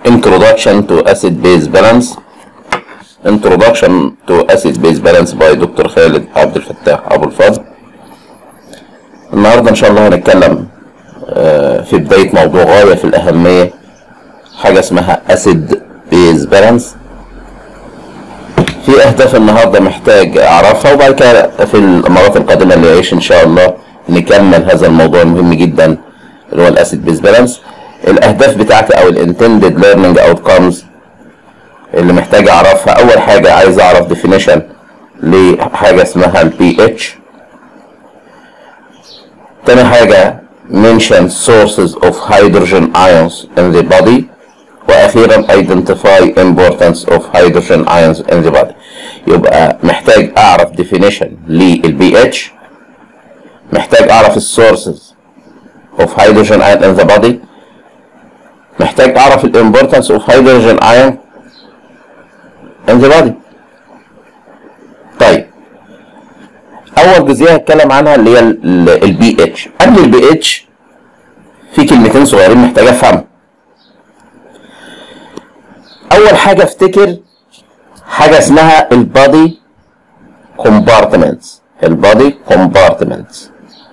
Introduction to Acid Base Balance Introduction to Acid Base Balance by دكتور خالد عبد الفتاح أبو الفضل النهاردة إن شاء الله هنتكلم آه، في بداية موضوع غاية في الأهمية حاجة اسمها Acid Base Balance في أهداف النهاردة محتاج أعرفها وبعد كده في المرات القادمة اللي يعيش إن شاء الله نكمل هذا الموضوع المهم جدا اللي هو الأسيد بيز بالانس الأهداف بتاعتي أو الانتندد ليرنينج أوتكمز اللي محتاج أعرفها أول حاجة عايز أعرف ديفينيشن لحاجة اسمها البي اتش تاني حاجة mention sources of hydrogen ions in the body واخيرا identify importance of hydrogen ions in the body يبقى محتاج اعرف definition للبي اتش محتاج اعرف السورسز of hydrogen ion in the body محتاج اعرف الامبورتنس of hydrogen ion in the body طيب اول جزئيه هتكلم عنها اللي هي البي اتش قبل البي اتش في كلمتين صغيرين محتاج افهمهم اول حاجه افتكر حاجه اسمها البادي كومبارتمنتس البادي كومبارتمنتس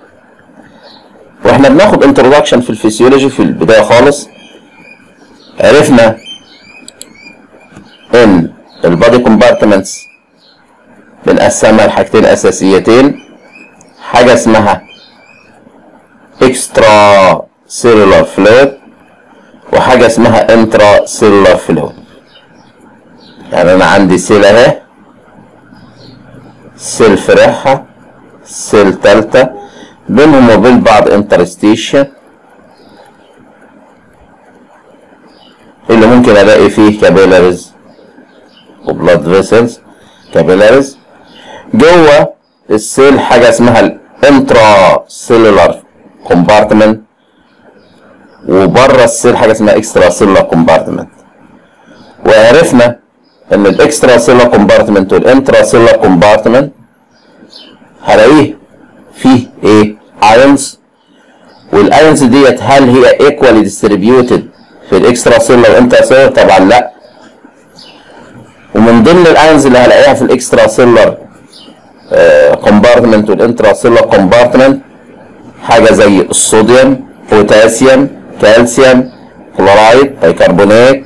واحنا بناخد انترودكشن في الفسيولوجي في البدايه خالص عرفنا ان البادي كومبارتمنتس بنقسمها لحاجتين اساسيتين حاجه اسمها اكسترا سيلولار فلويد وحاجه اسمها انترا سيلولار فلويد يعني انا عندي سيل اهي سيل فرحة سيل تالتة بينهم وبين بعض انترستيشن اللي ممكن الاقي فيه كابيلاريز وبلاد فيسلز كابيلاريز جوه السيل حاجة اسمها الانترا سيلولار كومبارتمنت وبره السيل حاجة اسمها اكسترا سيلولار كومبارتمنت وعرفنا ان الاكسترا سيلولار كومبارتمنت والانترا سيلولار كومبارتمنت هلاقيه فيه ايه ايونز والايونز ديت هل هي ايكوالي ديستريبيوتد في الاكسترا سيلولار والانترا سيلولار طبعا لا ومن ضمن الايونز اللي هلاقيها في الاكسترا سيلولار كومبارتمنت والانترا سيلولار كومبارتمنت حاجه زي الصوديوم بوتاسيوم كالسيوم كلورايد بيكربونات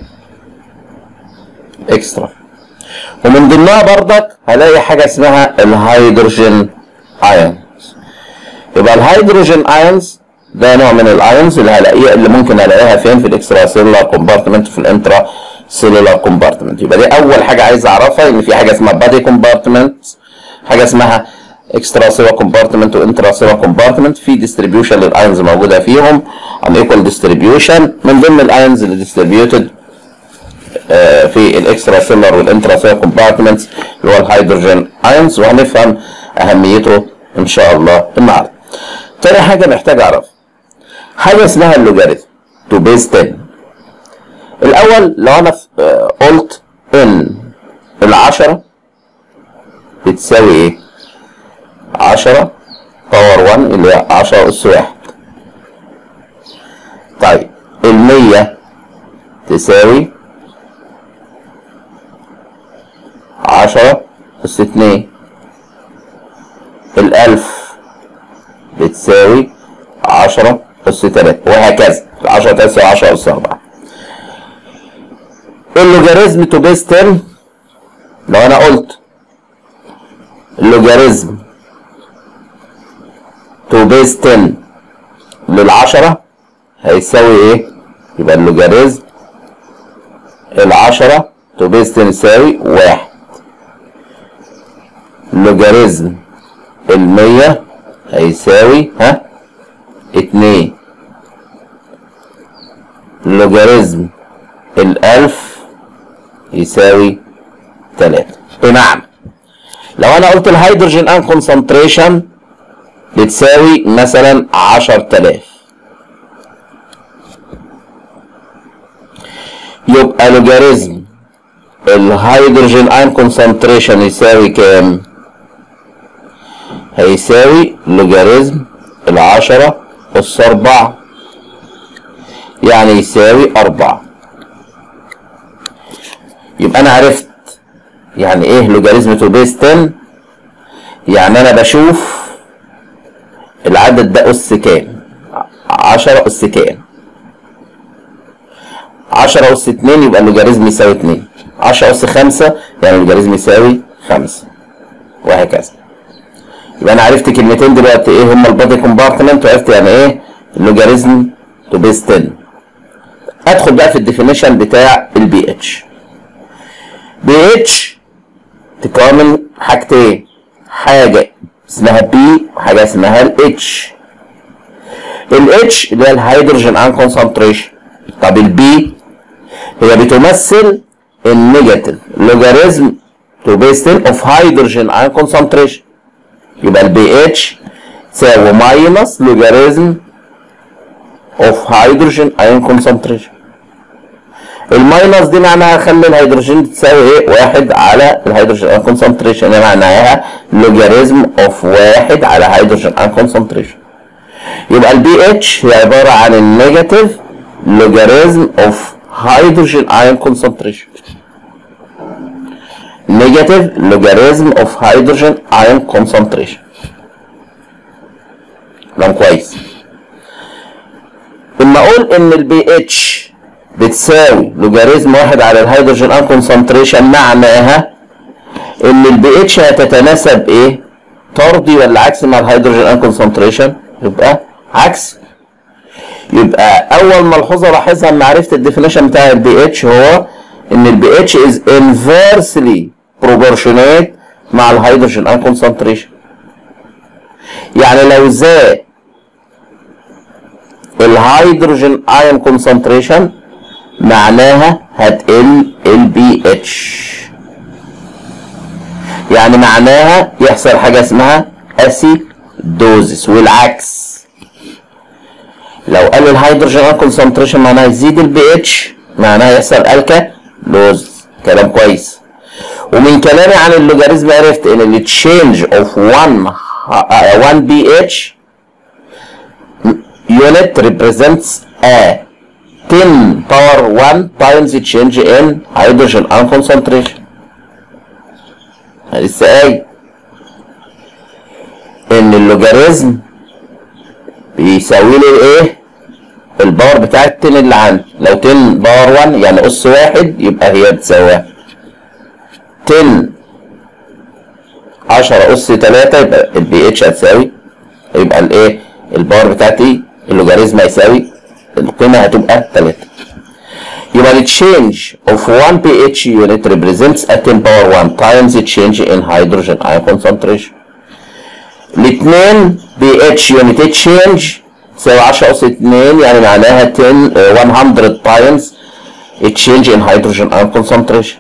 اكسترا ومن ضمنها بردك هلاقي حاجه اسمها الهيدروجين ايونز يبقى الهيدروجين ايونز ده نوع من الايونز اللي هلاقيها اللي ممكن الاقيها فين في الاكسترا سيلولار كومبارتمنت في الانترا سيلولار كومبارتمنت يبقى دي اول حاجه عايز اعرفها ان في حاجه اسمها بادي كومبارتمنت حاجه اسمها اكسترا سيلولار كومبارتمنت وانترا سيلولار كومبارتمنت في ديستريبيوشن للايونز موجوده فيهم عن ايكوال ديستريبيوشن من ضمن الايونز اللي ديستريبيوتد في الاكسترا سيلر والانترا سيلر كومبارتمنتس اللي هو الهيدروجين ايونز وهنفهم اهميته ان شاء الله النهارده. تاني حاجه محتاج اعرف حاجه اسمها اللوجاريثم تو بيز 10 الاول لو انا قلت ان العشرة بتساوي ايه؟ 10 باور 1 اللي هي 10 اس 1 طيب المية تساوي عشرة أس اتنين الألف بتساوي عشرة أس تلاتة وهكذا العشرة تساوي عشرة أس أربعة اللوجاريزم تو بيس ترم لو أنا قلت اللوجاريزم تو بيس 10 للعشرة هيساوي ايه؟ يبقى اللوجاريزم العشرة تو بيس 10 يساوي واحد لوجاريزم المية هيساوي ها اتنين لوجاريزم الألف يساوي تلاتة بمعنى لو أنا قلت الهيدروجين أن كونسنتريشن بتساوي مثلا عشر تلاف يبقى لوجاريزم الهيدروجين ايون كونسنتريشن يساوي كام؟ هيساوي لوجاريزم العشرة أس أربعة يعني يساوي أربعة يبقى انا عرفت يعني ايه لوجاريزم تو بيس 10 يعني انا بشوف العدد ده اس كام 10 اس كام 10 اس 2 يبقى اللوجاريزم يساوي 2 10 اس 5 يعني اللوجاريزم يساوي 5 وهكذا يبقى انا عرفت كلمتين دلوقتي ايه هما البادي كومبارتمنت وعرفت يعني ايه اللوجاريزم تو بيس 10 ادخل بقى في الديفينيشن بتاع البي اتش بي اتش تكون حاجتين حاجه اسمها بي وحاجه اسمها الاتش الاتش اللي هي الهيدروجين ان كونسنتريشن طب البي هي بتمثل النيجاتيف لوجاريزم تو بيس 10 اوف هيدروجين ان كونسنتريشن يبقى البي اتش تساوي ماينس لوجاريزم اوف هيدروجين ايون كونسنتريشن الماينس دي معناها خلي الهيدروجين تساوي ايه؟ واحد على الهيدروجين ايون كونسنتريشن يعني معناها لوجاريزم اوف واحد على هيدروجين ايون كونسنتريشن يبقى البي اتش هي عباره عن النيجاتيف لوجاريزم اوف هيدروجين ايون كونسنتريشن نيجاتيف لوجاريزم اوف هيدروجين ايون كونسنتريشن كلام كويس لما اقول ان البي اتش بتساوي لوجاريزم واحد على الهيدروجين ان كونسنتريشن معناها ان البي اتش هتتناسب ايه طردي ولا عكسي مع الهيدروجين ان كونسنتريشن يبقى عكسي يبقى اول ملحوظه لاحظها لما عرفت الديفينيشن بتاع البي اتش هو ان البي اتش از انفيرسلي بروبورشنات مع الهيدروجين ان كونسنتريشن يعني لو زاد الهيدروجين ايون كونسنتريشن معناها هتقل البي اتش يعني معناها يحصل حاجه اسمها اسيدوزس والعكس لو قل الهيدروجين ايون كونسنتريشن معناها يزيد البي اتش معناها يحصل الكا لوز كلام كويس ومن كلامي عن اللوجاريزم عرفت ان التشينج اوف 1 1 بي اتش unit represents a 10 power 1 times the change in hydrogen ion concentration لسه قايل ان اللوجاريزم بيساوي لي الايه الباور بتاع ال 10 اللي عندي لو 10 باور 1 يعني اس واحد يبقى هي بتساوي 10 10 اس 3 يبقى البي اتش هتساوي يبقى الايه الباور بتاعتي اللوجاريزم هيساوي القيمه هتبقى 3 يبقى التشينج اوف 1 بي اتش يونت represents a 10 باور 1 times the change in hydrogen ion concentration الاثنين بي اتش يونت تشينج تساوي 10 اس 2 يعني معناها 10 100 times change in hydrogen ion concentration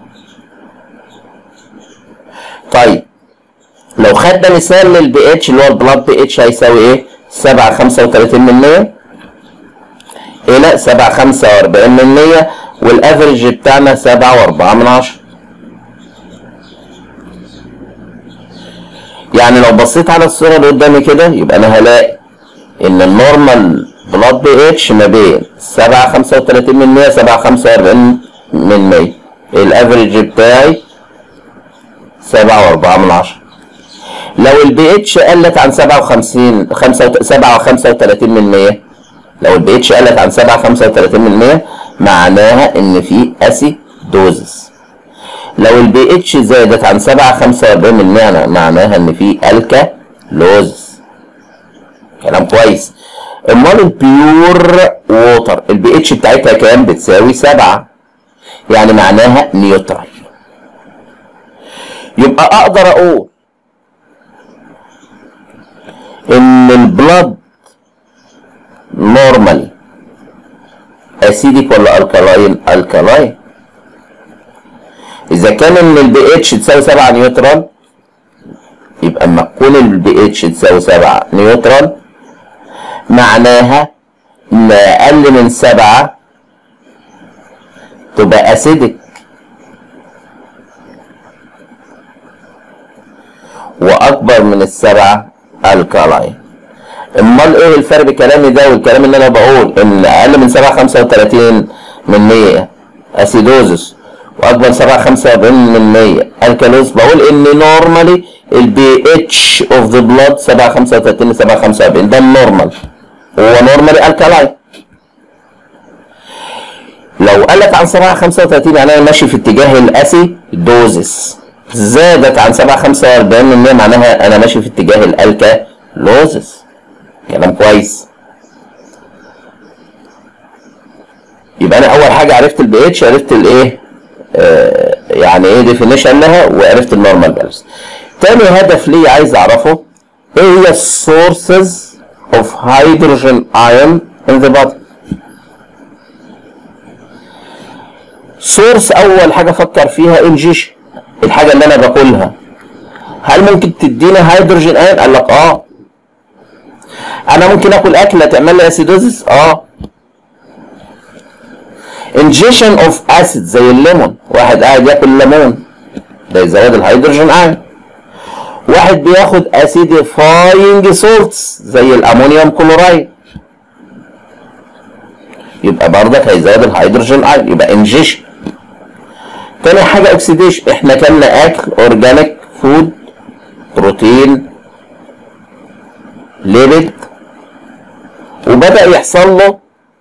طيب لو خدنا مثال للبي اتش اللي هو البلاد بي اتش هيساوي ايه؟ 7 35 من 100 الى 7 45 من 100 والافرج بتاعنا 7 و4 من 10 يعني لو بصيت على الصوره اللي قدامي كده يبقى انا هلاقي ان النورمال بلاد بي اتش ما بين 7 35 من 100 7 45 من 100 الافرج بتاعي 7 و4 من 10 لو البي اتش قلت عن 57 5 7 35 من 100 لو البي اتش قلت عن 7 35 من 100 معناها ان في اسيدوزس لو البي اتش زادت عن 7 45 من 100 معناها ان في الكالوز كلام كويس امال البيور ووتر البي اتش بتاعتها كام بتساوي 7 يعني معناها نيوترال يبقى اقدر اقول ان البلد نورمالي اسيديك ولا الكالاين الكالاين اذا كان ان البي اتش تساوي 7 نيوترال يبقى اما تكون البي اتش تساوي 7 نيوترال معناها ان اقل من 7 تبقى اسيدك واكبر من السبعه الكالاين امال ايه الفرق بين كلامي ده والكلام اللي انا بقول ان اقل من 7 35 من 100 اسيدوزس واكبر 7.45 من 100 الكالوز بقول ان نورمالي البي اتش اوف ذا بلاد 7.35 ل 7.45 ده النورمال هو نورمالي الكالاين لو قلت عن 7.35 يعني انا ماشي في اتجاه الاسي دوزس زادت عن 7.45 من 100 معناها انا ماشي في اتجاه الالكالوزس كلام كويس يبقى انا اول حاجه عرفت البي اتش عرفت الايه آه يعني ايه ديفينيشن لها وعرفت النورمال بالانس تاني هدف لي عايز اعرفه ايه هي السورسز اوف هيدروجين ايون ان ذا بودي سورس اول حاجه افكر فيها انجيشن الحاجه اللي انا باكلها هل ممكن تدينا هيدروجين ايون قال لك اه انا ممكن اكل اكله تعمل لي اسيدوزس اه انجيشن اوف اسيد زي الليمون واحد قاعد ياكل ليمون ده يزود الهيدروجين ايون واحد بياخد اسيديفاينج سولتس زي الامونيوم كلورايد يبقى برضك هيزود الهيدروجين ايون يبقى انجيشن تاني حاجه اوكسيديشن احنا كلنا اكل اورجانيك فود بروتين ليبيد وبدا يحصل له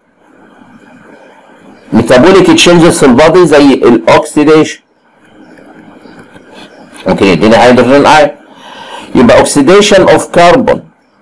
ميتابوليك تشينجز في البادي زي الاكسيديشن ممكن يديني هيدروجين ايون يبقى اوكسيديشن اوف كربون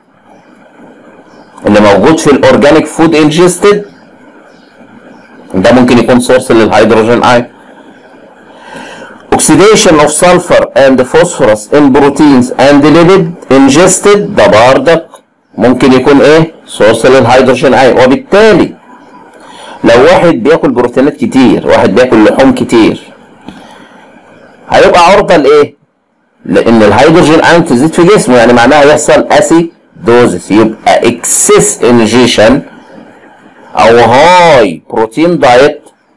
اللي موجود في الاورجانيك فود انجستد ده ممكن يكون سورس للهيدروجين ايون oxidation of sulfur and phosphorus in proteins and lipid ingested ده بردك ممكن يكون ايه سورس للهيدروجين ايون وبالتالي لو واحد بياكل بروتينات كتير واحد بياكل لحوم كتير هيبقى عرضة لايه لان الهيدروجين ايون تزيد في جسمه يعني معناها يحصل اسيدوزس يبقى اكسس انجيشن او هاي بروتين دايت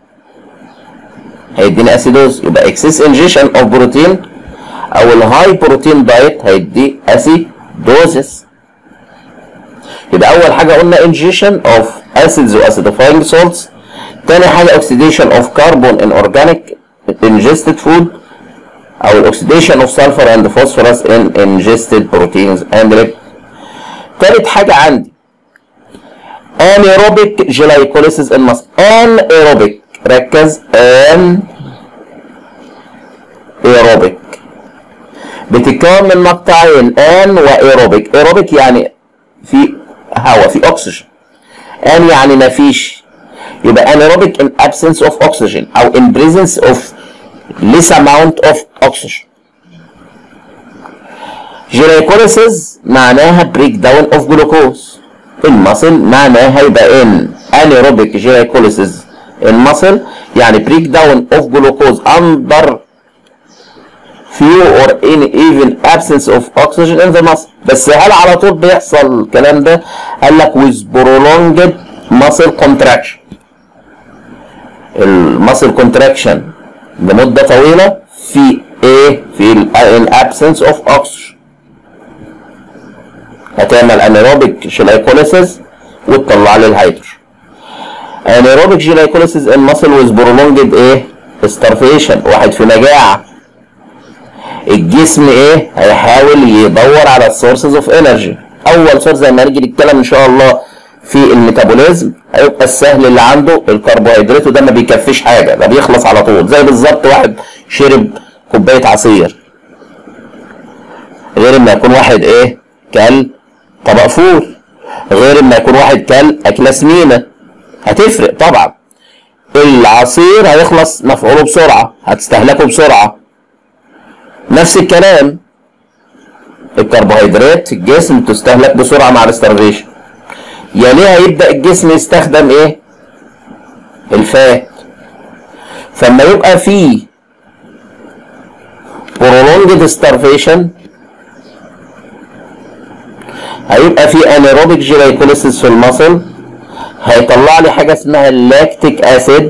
هيديني اسيدوز يبقى اكسس انجيشن اوف بروتين او الهاي بروتين دايت هيدي اسيدوزس يبقى اول حاجه قلنا انجيشن اوف اسيدز واسيديفاينج سولتس تاني حاجه اوكسيديشن اوف كربون ان اورجانيك انجستد فود او الاوكسيديشن اوف سلفر اند فوسفورس ان انجستد بروتينز اند ليبيد تالت حاجه عندي انيروبيك جلايكوليسيس ان مصر ان ايروبيك ركز ان ايروبيك بتتكون من مقطعين ان وايروبيك ايروبيك يعني في هواء في اكسجين ان يعني ما فيش يبقى anaerobic in absence of oxygen او in presence of less amount of oxygen glycolysis معناها break down of glucose المصل معناها يبقى in anaerobic glycolysis المصل يعني break down of glucose under few or in even absence of oxygen in the muscle بس هل على طول بيحصل الكلام ده قال لك with prolonged muscle contraction المسل contraction لمدة طويلة في ايه في ال in absence of oxygen هتعمل anaerobic glycolysis وتطلع لي الهيدروجين anaerobic glycolysis in muscle with prolonged ايه starvation واحد في مجاعة الجسم ايه هيحاول يدور على السورسز اوف انرجي اول سورس زي ما نيجي نتكلم ان شاء الله في الميتابوليزم هيبقى السهل اللي عنده الكربوهيدرات وده ما بيكفيش حاجه ده بيخلص على طول زي بالظبط واحد شرب كوبايه عصير غير اما يكون واحد ايه كل طبق فول غير اما يكون واحد كل اكله سمينه هتفرق طبعا العصير هيخلص مفعوله بسرعه هتستهلكه بسرعه نفس الكلام الكربوهيدرات في الجسم تستهلك بسرعه مع الاسترفيشن يليها يبدا الجسم يستخدم ايه الفات فلما يبقى فيه prolonged starvation هيبقى في anaerobic glycolysis في المصل هيطلع لي حاجه اسمها اللاكتيك اسيد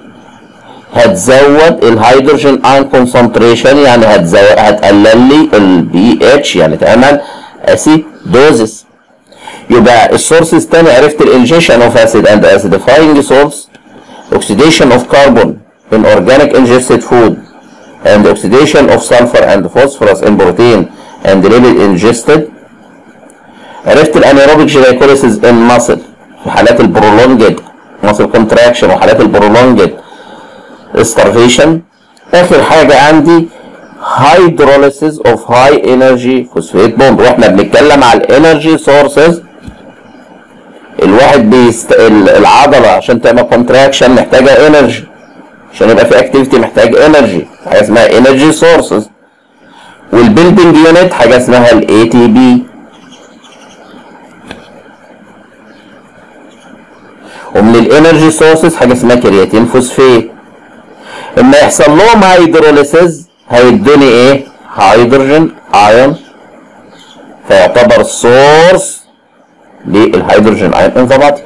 هتزود الهيدروجين ايون كونسنتريشن يعني هتزود هتقلل لي البي اتش يعني تعمل اسيدوزس يبقى السورسز تاني عرفت الانجيشن اوف اسيد اند اسيديفاينج سورس اوكسيديشن اوف كربون in organic ingested food and oxidation of sulfur and phosphorus in protein and lipid ingested عرفت الانيروبيك جلايكوليسيس in muscle في حالات البرولونجد muscle contraction وحالات البرولونجد starvation اخر حاجه عندي hydrolysis of high energy phosphate bond واحنا بنتكلم على الانرجي سورسز الواحد بيست... العضله عشان تعمل كونتراكشن محتاجه انرجي عشان يبقى في اكتيفيتي محتاج انرجي حاجه اسمها انرجي سورسز والبيلدنج يونت حاجه اسمها الاي تي بي ومن الانرجي سورسز حاجه اسمها كرياتين فوسفات اما يحصل لهم هيدروليسيز هيدوني ايه هيدروجين ايون فيعتبر سورس للهيدروجين ايون ان ذا بادي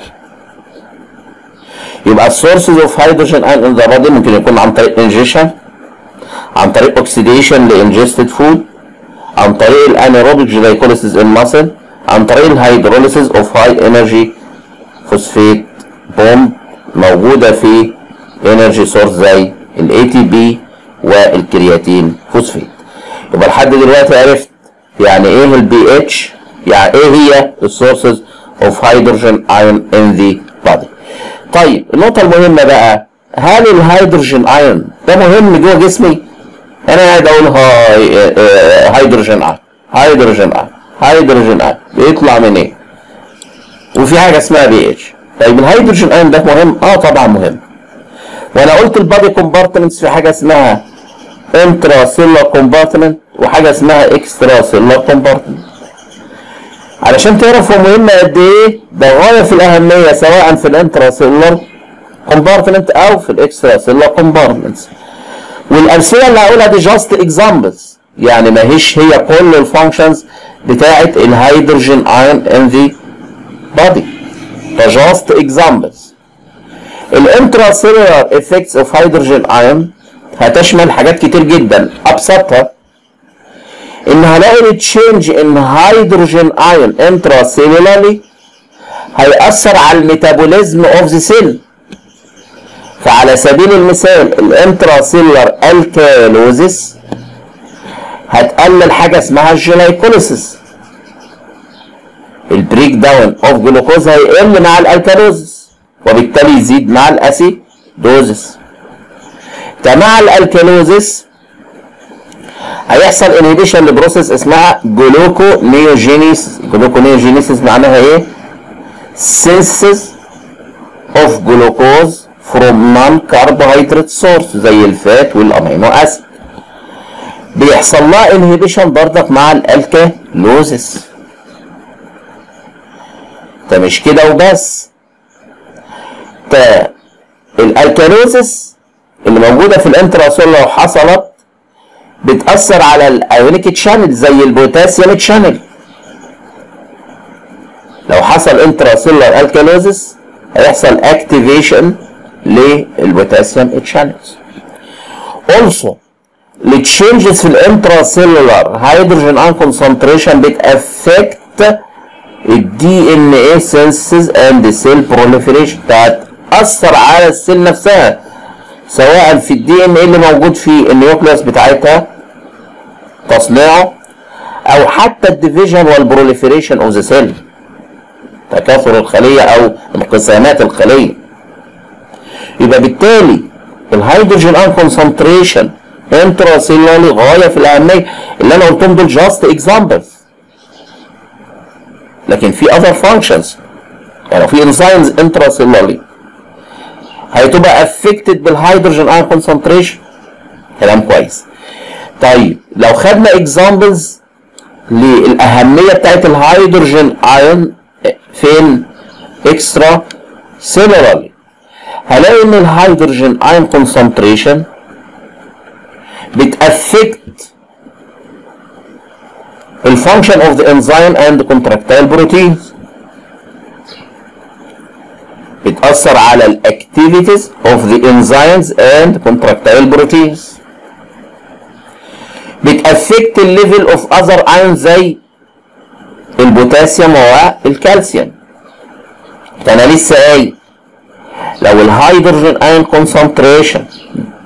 يبقى السورسز اوف هيدروجين ايون ان ذا بادي ممكن يكون عن طريق انجيشن عن طريق اوكسيديشن لانجستد فود عن طريق الانيروبيك جلايكوليسيس ان ماسل عن طريق الهيدروليسيس اوف هاي انرجي فوسفيت بومب موجوده في انرجي سورس زي الاي تي بي والكرياتين فوسفيت يبقى لحد دلوقتي عرفت يعني ايه البي اتش يعني ايه هي السورسز اوف هيدروجين ايون ان ذا بادي طيب النقطه المهمه بقى هل الهيدروجين ايون ده مهم جوه جسمي انا قاعد اقول هاي هيدروجين ايون هيدروجين ايون هيدروجين ايون بيطلع من ايه وفي حاجه اسمها بي اتش طيب الهيدروجين ايون ده مهم اه طبعا مهم وانا قلت البادي كومبارتمنتس في حاجه اسمها انترا سيلر كومبارتمنت وحاجه اسمها اكسترا سيلر كومبارتمنت علشان تعرف هو مهم قد ايه ده غايه في الاهميه سواء في الانترا سيلر كومبارتمنت او في الاكسترا سيلر كومبارتمنتس والامثله اللي هقولها دي جاست اكزامبلز يعني ما هيش هي كل الفانكشنز بتاعه الهيدروجين ايون ان ذا بادي ده جاست اكزامبلز الانترا سيلولار افكتس اوف هيدروجين ايون هتشمل حاجات كتير جدا ابسطها ان هلاقي التشينج ان هيدروجين ايون انترا سيلولارلي هيأثر على الميتابوليزم اوف ذا سيل فعلى سبيل المثال الانترا سيلولار الكالوزيس هتقلل حاجه اسمها الجلايكوليسيس البريك داون اوف جلوكوز هيقل مع الالكالوزيس وبالتالي يزيد مع الاسيدوزيس مع الالكالوزيس هيحصل انهبيشن لبروسيس اسمها جلوكو نيوجينيس جلوكو نيوجينيسيس معناها ايه سينسيس اوف جلوكوز فروم نون كربوهيدرات سورس زي الفات والامينو اسيد بيحصل لها انهبيشن برضك مع الالكالوزيس ده مش كده وبس ده الالكالوزيس اللي موجوده في الانتراسول لو حصلت بتاثر على الايونيك تشانل زي البوتاسيوم تشانل لو حصل انتراسيلر الكالوزيس هيحصل اكتيفيشن للبوتاسيوم تشانلز also التشينجز في الانتراسيلولار هيدروجين ان كونسنتريشن بتافكت الدي ان اي سينسز اند سيل بروليفريشن هتاثر على السيل نفسها سواء في الدي ان اي اللي موجود في النيوكليوس بتاعتها تصنيعه او حتى الديفيجن والبروليفريشن اوف ذا سيل تكاثر الخليه او انقسامات الخليه يبقى بالتالي الهيدروجين ان كونسنتريشن انترا سيلولي غايه في الاهميه اللي انا قلتهم دول جاست اكزامبلز لكن في اذر فانكشنز يعني في انزيمز انترا سيلولي هتبقى افكتد بالهيدروجين ايون كونسنتريشن كلام كويس طيب لو خدنا اكزامبلز للاهميه بتاعت الهيدروجين ايون فين اكسترا سيلولارلي هلاقي ان الهيدروجين ايون كونسنتريشن بتافكت الفانكشن اوف ذا انزيم اند كونتراكتايل بروتينز بتأثر على الاكتيفيتيز اوف ذا انزيمز اند كونتراكتايل بروتينز بتأفكت الليفل اوف اذر ايون زي البوتاسيوم والكالسيوم ده انا لسه قايل لو الهيدروجين ايون كونسنتريشن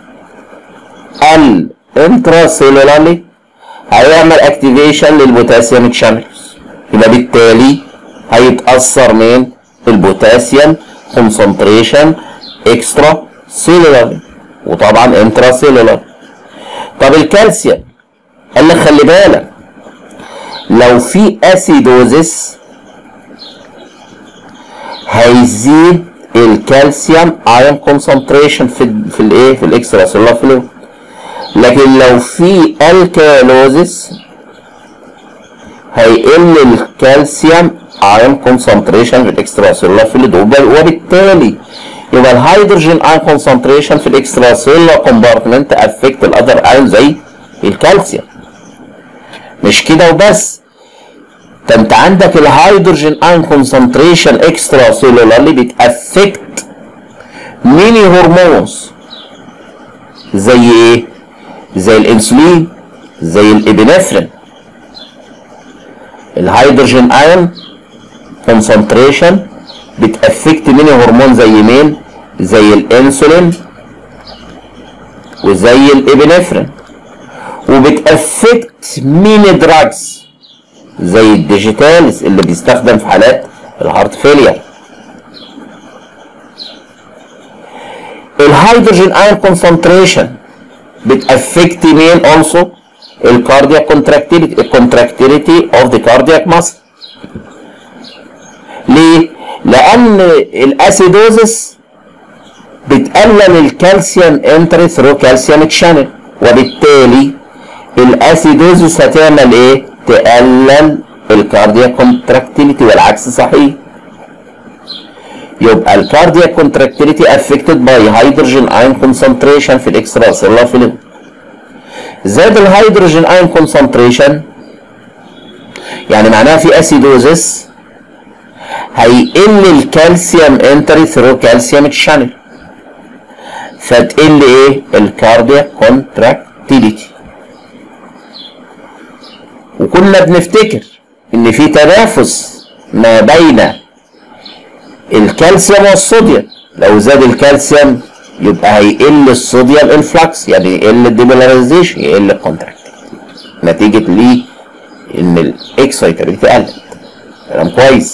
قل انتراسيلولارلي هيعمل اكتيفيشن للبوتاسيوم تشانلز يبقى بالتالي هيتاثر من البوتاسيوم كونسنتريشن اكسترا سيلولار وطبعا انترا سيلولار طب الكالسيوم قال لك خلي بالك لو في اسيدوزس هيزيد الكالسيوم ايون كونسنتريشن في في الايه في الاكسترا سيلولار فلويد لكن لو في الكالوزس هيقل الكالسيوم ايون كونسنتريشن في الاكسترا سيلولار فلويد وبالتالي يبقى الهيدروجين ايون كونسنتريشن في الاكسترا سيلولار كومبارتمنت افكت الاذر ايون زي الكالسيوم مش كده وبس ده انت عندك الهيدروجين ايون كونسنتريشن اكسترا سيلولارلي بتافكت ميني هرمونز زي ايه زي الانسولين زي الابنفرين الهيدروجين ايون كونسنتريشن بتافكت ميني هرمون زي مين زي الانسولين وزي الابنفرين وبتافكت ميني دراجز زي الديجيتالز اللي بيستخدم في حالات الهارت فيلير الهيدروجين ايون كونسنتريشن بتافكت مين اولسو الكاردياك كونتراكتيليتي الكونتراكتيليتي اوف ذا كاردياك ماسل ليه لان الاسيدوزس بتقلل الكالسيوم انتري ثرو كالسيوم تشانل وبالتالي الاسيدوزس هتعمل ايه تقلل الكاردياك كونتراكتيليتي والعكس صحيح يبقى الكاردياك كونتراكتيليتي افكتد باي هيدروجين ايون كونسنتريشن في الاكسترا سيلولار فلويد زاد الهيدروجين ايون كونسنتريشن يعني معناها في اسيدوزس هيقل الكالسيوم انتري ثرو كالسيوم تشانل فتقل ايه الكاردياك كونتراكتيليتي وكنا بنفتكر ان في تنافس ما بين الكالسيوم والصوديوم لو زاد الكالسيوم يبقى هيقل الصوديوم انفلكس يعني يقل الديمولاريزيشن يقل الكونتراكت نتيجة ليه ان الاكسايتابيلتي قلت كلام كويس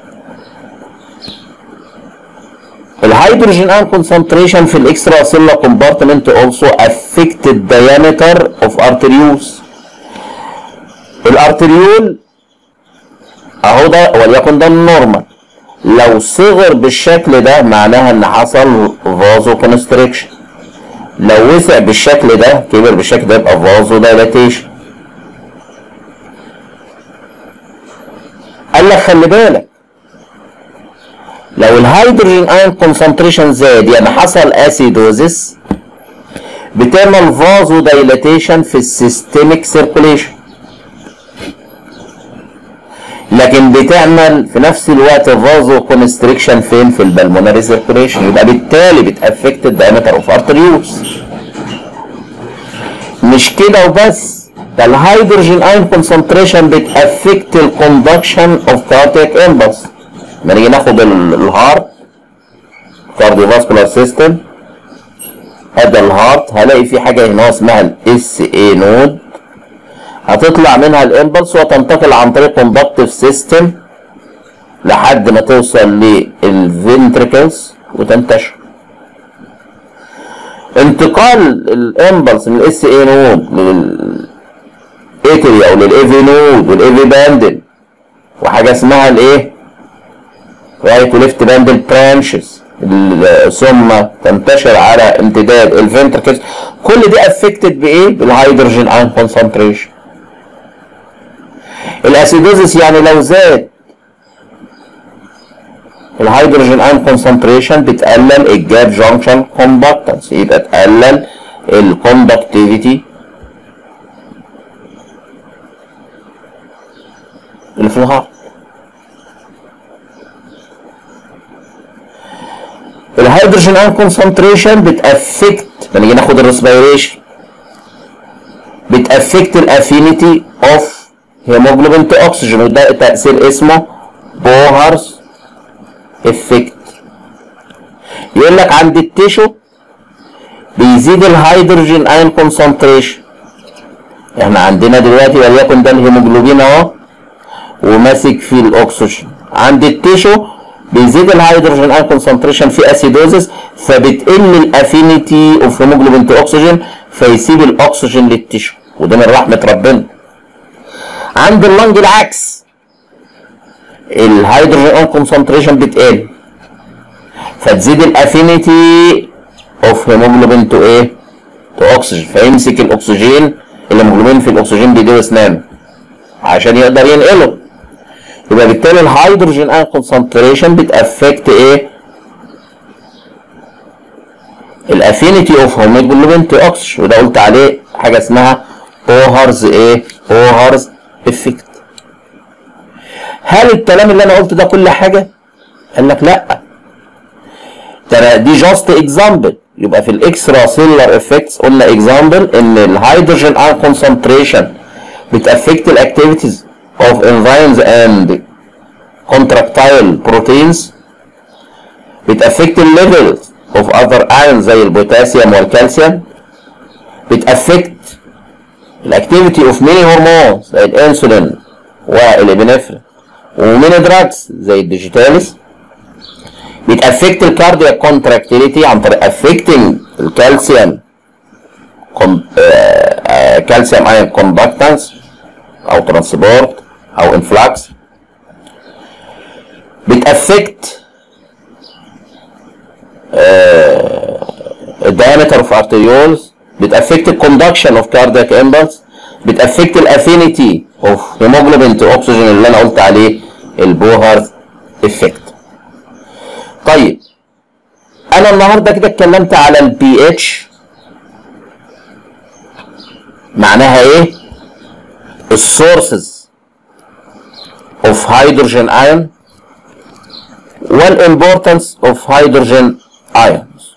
الهيدروجين ايون كونسنتريشن في الاكسترا سيلولار كومبارتمنت also affect the diameter of arterioles الارتريول اهو ده وليكن ده النورمال لو صغر بالشكل ده معناها ان حصل فازو كونستريكشن لو وسع بالشكل ده كبر بالشكل ده يبقى فازو دايلاتيشن قال لك خلي بالك لو الهيدروجين ايون كونسنتريشن زاد يعني حصل اسيدوزس بتعمل فازو دايلاتيشن في السيستميك سيركوليشن لكن بتعمل في نفس الوقت فازو كونستريكشن فين في البلمونري سيركوليشن يبقى بالتالي بتافكت الدايمتر اوف ارتريوس مش كده وبس ده الهيدروجين ايون كونسنتريشن بتافكت الكوندكشن اوف كاردياك امبلس لما نيجي ناخد الهارت كارديو فاسكولار سيستم ادي الهارت هلاقي في حاجه هنا اسمها الاس اي نود هتطلع منها الامبلس وتنتقل عن طريق كوندكتيف سيستم لحد ما توصل للفنتريكلز وتنتشر انتقال الامبلس من الاس اي نود للاتري او للايفي نود والايفي باندل وحاجه اسمها الايه رايت وليفت باندل برانشز ثم تنتشر على امتداد الفنتركلز كل دي افكتد بايه بالهيدروجين ايون كونسنتريشن الاسيدوزس يعني لو زاد الهيدروجين ايون كونسنتريشن بتقلل الجاب جانكشن كوندكتنس يبقى تقلل الكوندكتيفيتي اللي في الهارت الهيدروجين ايون كونسنتريشن بتافكت لما نيجي ناخد الريسبيريشن بتافكت الافينيتي اوف هيموجلوبين تو اكسجين وده تاثير اسمه بوهرز افكت يقول لك عند التيشو بيزيد الهيدروجين ايون كونسنتريشن احنا عندنا دلوقتي وليكن ده الهيموجلوبين اهو وماسك فيه الاكسجين عند التيشو بيزيد الهيدروجين ايون كونسنتريشن في اسيدوزس فبتقل الافينيتي اوف هيموجلوبين تو اكسجين فيسيب الاكسجين للتيشو وده من رحمه ربنا عند اللنج العكس الهيدروجين ايون كونسنتريشن بتقل فتزيد الافينيتي اوف هيموجلوبين تو ايه تو اكسجين فيمسك الاكسجين الهيموجلوبين في الاكسجين بايديه واسنانه عشان يقدر ينقله يبقى بالتالي الهيدروجين ايون كونسنتريشن بتافكت ايه الافينيتي اوف هيموجلوبين تو اكسجين وده قلت عليه حاجه اسمها اوهرز ايه اوهرز افكت هل الكلام اللي انا قلته ده كل حاجه قال لك لا ترى دي جاست اكزامبل يبقى في الاكسترا سيلولار افكتس قلنا اكزامبل ان الهيدروجين ايون كونسنتريشن بتافكت الاكتيفيتيز اوف enzymes اند contractile proteins بتافكت الليفل اوف اذر ions زي البوتاسيوم والكالسيوم بتافكت الاكتيفيتي اوف ميني هرمونز زي الانسولين والابنفرين وميني دراجز زي الديجيتاليس بتافكت الكاردياك كونتراكتيليتي عن طريق افكتنج الكالسيوم كالسيوم ايون كوندكتنس او ترانسبورت او انفلاكس بتافكت الدايمتر اوف ارتريولز بتافكت الكوندكشن اوف كاردياك امبلس بتافكت الافينيتي اوف هيموجلوبين تو اوكسجين اللي انا قلت عليه البوهر افكت طيب انا النهارده كده اتكلمت على البي اتش معناها ايه السورسز اوف هيدروجين ايون والامبورتنس اوف هيدروجين ايونز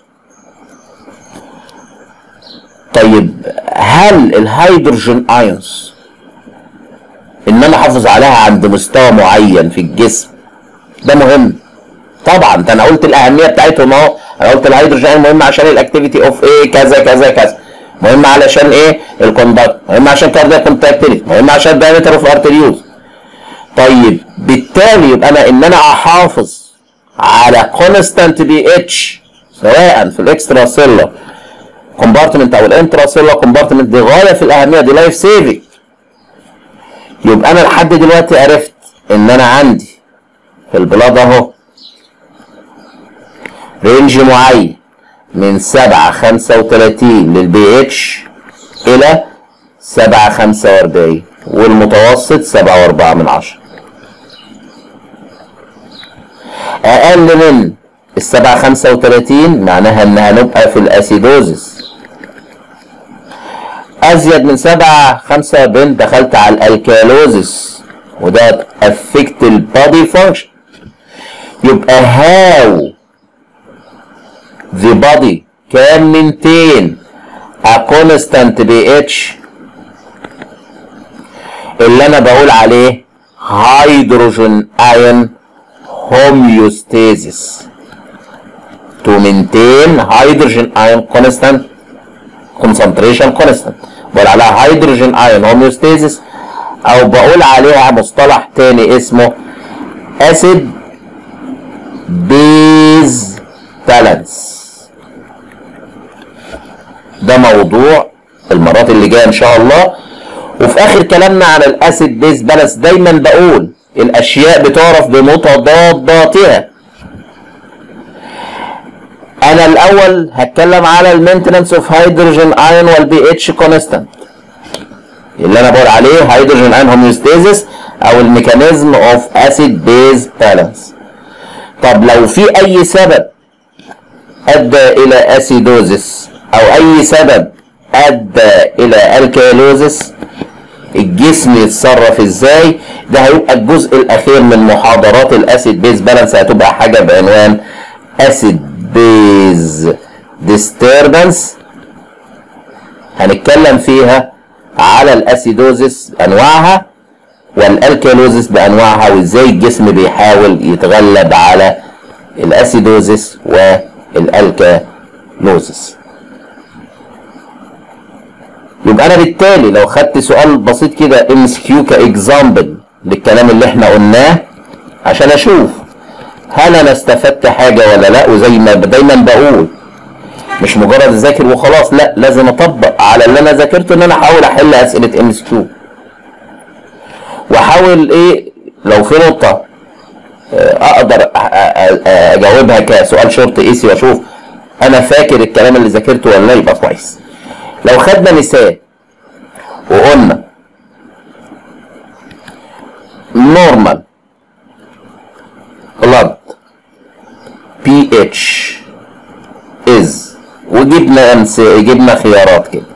طيب هل الهيدروجين ايونز ان انا احافظ عليها عند مستوى معين في الجسم ده مهم طبعا ده انا قلت الاهميه بتاعتهم اهو انا قلت الهيدروجين مهم عشان الاكتيفيتي اوف ايه كذا كذا كذا مهم علشان ايه الكوندكت مهم عشان كاردياك كونتاكتيليتي مهم عشان الدايمتر اوف ارتريوز طيب بالتالي يبقى انا ان انا احافظ على كونستانت بي اتش سواء في الاكسترا سيلر كومبارتمنت او الانترا سيلر كومبارتمنت دي غايه في الاهميه دي لايف سيفنج يبقى انا لحد دلوقتي عرفت ان انا عندي في البلاد اهو رينج معين من سبعة خمسة وتلاتين للبي اتش إلى سبعة خمسة وأربعين والمتوسط سبعة وأربعة من عشرة أقل من السبعة خمسة وتلاتين معناها إن هنبقى في الأسيدوزس أزيد من سبعة خمسة وأربعين دخلت على الألكالوزس وده أفكت البادي فانكشن يبقى هاو the body can maintain a constant pH اللي انا بقول عليه hydrogen ion homeostasis to maintain hydrogen ion constant concentration constant بقول عليها hydrogen ion homeostasis او بقول عليها مصطلح تاني اسمه acid base balance ده موضوع المرات اللي جايه ان شاء الله وفي اخر كلامنا على الاسيد بيز بالانس دايما بقول الاشياء بتعرف بمتضاداتها انا الاول هتكلم على المينتنس اوف هيدروجين ايون والبي اتش كونستانت اللي انا بقول عليه هيدروجين ايون هوميوستاسيس او الميكانيزم اوف اسيد بيز بالانس طب لو في اي سبب ادى الى اسيدوزس او اي سبب ادى الى الكالوزس الجسم يتصرف ازاي ده هيبقى الجزء الاخير من محاضرات الاسيد بيز بالانس هتبقى حاجه بعنوان اسيد بيز ديستربنس هنتكلم فيها على الاسيدوزس انواعها والالكالوزس بانواعها وازاي الجسم بيحاول يتغلب على الاسيدوزس والالكالوزس يبقى انا بالتالي لو خدت سؤال بسيط كده ام اس كيو كاكزامبل للكلام اللي احنا قلناه عشان اشوف هل انا استفدت حاجه ولا لا وزي ما دايما بقول مش مجرد اذاكر وخلاص لا لازم اطبق على اللي انا ذاكرته ان انا احاول احل اسئله ام اس كيو واحاول ايه لو في نقطه اقدر أ- أ- اجاوبها كسؤال شورت ايسي واشوف انا فاكر الكلام اللي ذاكرته ولا لا يبقى كويس لو خدنا مثال وقلنا normal blood pH is وجبنا أمس جبنا خيارات كده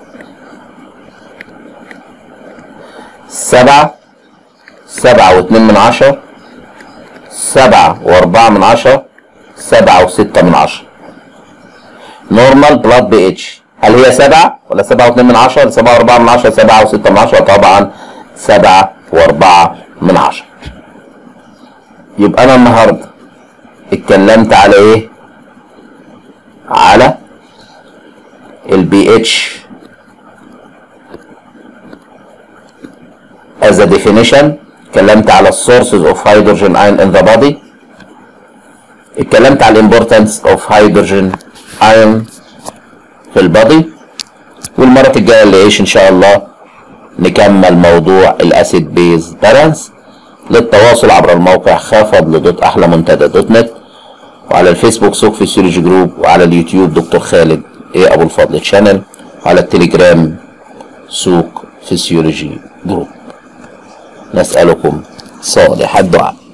سبعة سبعة واتنين من عشرة سبعة وأربعة من عشرة سبعة وستة من عشرة نورمال بلاد بي اتش هل هي سبعة ولا سبعة واتنين من عشرة ولا سبعة وأربعة من عشرة سبعة وستة من عشرة طبعا سبعة وأربعة من عشرة يبقى أنا النهاردة اتكلمت على إيه؟ على البي اتش as a definition اتكلمت على sources of hydrogen ion in the body اتكلمت على importance of hydrogen ion في البادي والمرة الجاية اللي ايش ان شاء الله نكمل موضوع الاسيد بيز بالانس للتواصل عبر الموقع خافض لدوت احلى منتدى دوت نت وعلى الفيسبوك سوق فيسيولوجي جروب وعلى اليوتيوب دكتور خالد ايه ابو الفضل تشانل وعلى التليجرام سوق فيسيولوجي جروب نسألكم صالح الدعاء